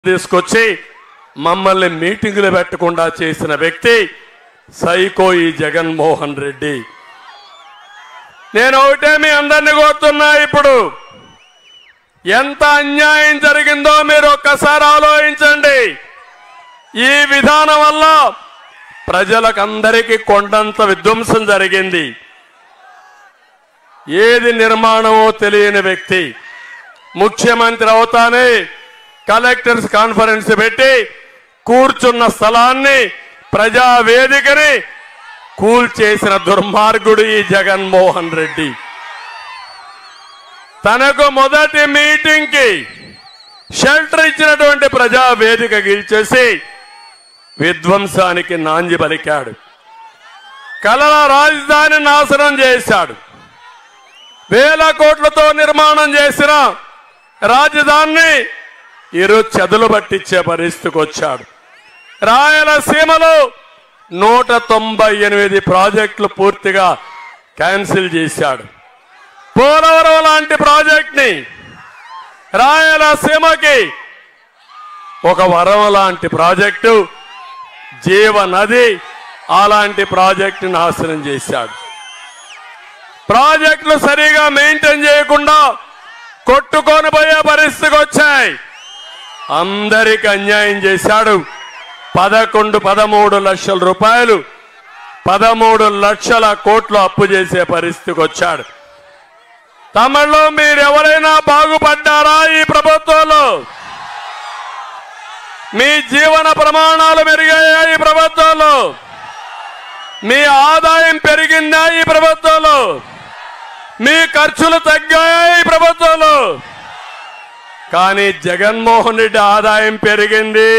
తీసుకొచ్చి మమ్మల్ని మీటింగులు పెట్టకుండా చేసిన వ్యక్తి సైకో ఈ జగన్మోహన్ రెడ్డి నేను ఒకటే మీ అందరినీ కోరుతున్నా ఇప్పుడు ఎంత అన్యాయం జరిగిందో మీరు ఒక్కసారి ఆలోచించండి ఈ విధానం వల్ల ప్రజలకందరికీ కొండంత విధ్వంసం జరిగింది ఏది నిర్మాణమో తెలియని వ్యక్తి ముఖ్యమంత్రి అవుతానే కలెక్టర్స్ కాన్ఫరెన్స్ పెట్టి కూర్చున్న స్థలాన్ని ప్రజా వేదికని కూల్చేసిన దుర్మార్గుడు ఈ జగన్మోహన్ రెడ్డి తనకు మొదటి మీటింగ్ కి షెల్టర్ ఇచ్చినటువంటి ప్రజా వేదిక గెలిచేసి విధ్వంసానికి నాంది పలికాడు కలల రాజధాని నాశనం చేశాడు వేల కోట్లతో నిర్మాణం చేసిన రాజధానిని ఈరోజు చెదలు పట్టించే పరిస్థితికి వచ్చాడు రాయలసీమలో నూట తొంభై ఎనిమిది ప్రాజెక్టులు పూర్తిగా క్యాన్సిల్ చేశాడు పోలవరం లాంటి ప్రాజెక్ట్ని రాయలసీమకి ఒక వరం లాంటి ప్రాజెక్టు జీవ నది అలాంటి ప్రాజెక్టు నాశనం చేశాడు ప్రాజెక్టులు సరిగా మెయింటైన్ చేయకుండా కొట్టుకొని పోయే పరిస్థితికి వచ్చాయి అందరికి అన్యాయం చేశాడు పదకొండు పదమూడు లక్షల రూపాయలు పదమూడు లక్షల కోట్లు అప్పు చేసే పరిస్థితికి వచ్చాడు తమిళలో మీరు ఎవరైనా బాగుపడ్డారా ఈ ప్రభుత్వంలో మీ జీవన ప్రమాణాలు మెరుగాయా ఈ ప్రభుత్వంలో మీ ఆదాయం పెరిగిందా ఈ ప్రభుత్వంలో మీ ఖర్చులు తగ్గాయా ఈ ప్రభుత్వంలో కానీ జగన్మోహన్ రెడ్డి ఆదాయం పెరిగింది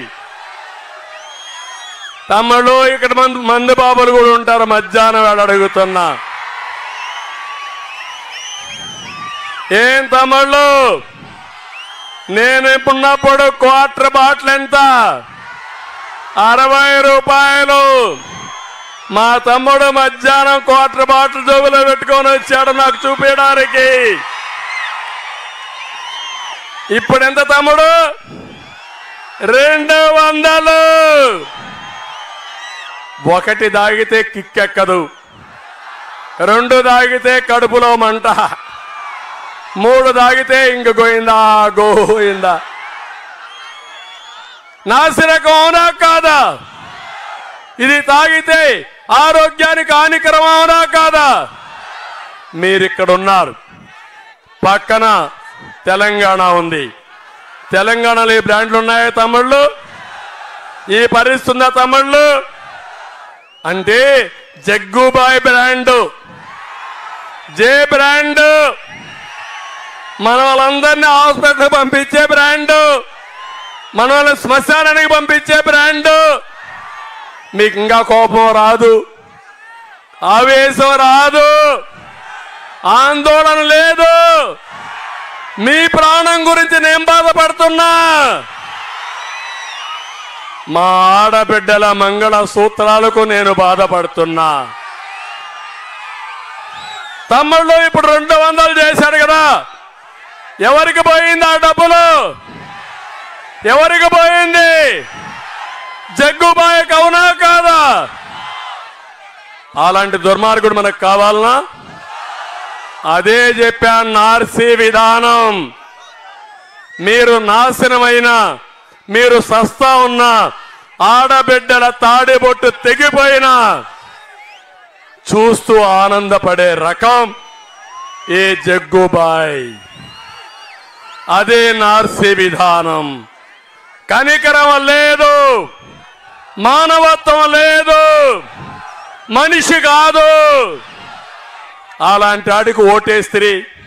తమ్ముళ్ళు ఇక్కడ మంది మంది బాబులు కూడా ఉంటారు మధ్యాహ్నం వేళ అడుగుతున్నా ఏం తమ్ముళ్ళు నేను ఇప్పుడున్నప్పుడు క్వార్టర్ బాటిల్ ఎంత అరవై రూపాయలు మా తమ్ముడు మధ్యాహ్నం క్వార్టర్ బాటిల్ జోబులో పెట్టుకొని వచ్చాడు నాకు చూపించడానికి ఇప్పుడు ఎంత తమ్ముడు రెండు వందలు ఒకటి దాగితే కిక్కెక్కదు రెండు దాగితే కడుపులో మంట మూడు దాగితే ఇంక గోయిందా గోయిందా నాసిరకం అవునా కాదా ఇది తాగితే ఆరోగ్యానికి హానికరం అవునా కాదా మీరిక్కడ ఉన్నారు పక్కన తెలంగాణ ఉంది తెలంగాణలో ఈ బ్రాండ్లు ఉన్నాయా తమ్ముళ్ళు ఈ పరిస్థితి ఉందా తమ్ముళ్ళు అంటే జగ్గుబాయ్ బ్రాండ్ జే బ్రాండ్ మన వాళ్ళందరినీ హాస్పిటల్ పంపించే బ్రాండ్ మన వాళ్ళని శ్మశానానికి పంపించే బ్రాండ్ మీకు ఇంకా కోపం రాదు ఆవేశం రాదు ఆందోళన లేదు మీ ప్రాణం గురించి నేను బాధపడుతున్నా మా ఆడబిడ్డల మంగళ సూత్రాలకు నేను బాధపడుతున్నా తమ్ముళ్ళు ఇప్పుడు రెండు వందలు చేశాడు కదా ఎవరికి పోయింది ఆ డబ్బులు ఎవరికి పోయింది జగ్గుబాయకు అవునా కాదా అలాంటి దుర్మార్గుడు మనకు కావాలనా అదే చెప్పాను నార్సీ విధానం మీరు నాశనమైన మీరు సస్తా ఉన్న ఆడబిడ్డల తాడిబొట్టు తెగిపోయినా చూస్తూ ఆనందపడే రకం ఏ జగ్గుబాయ్ అదే నార్సీ విధానం కనికరం లేదు మానవత్వం లేదు మనిషి కాదు అలాంటి ఆడికి ఓటేస్త్రీ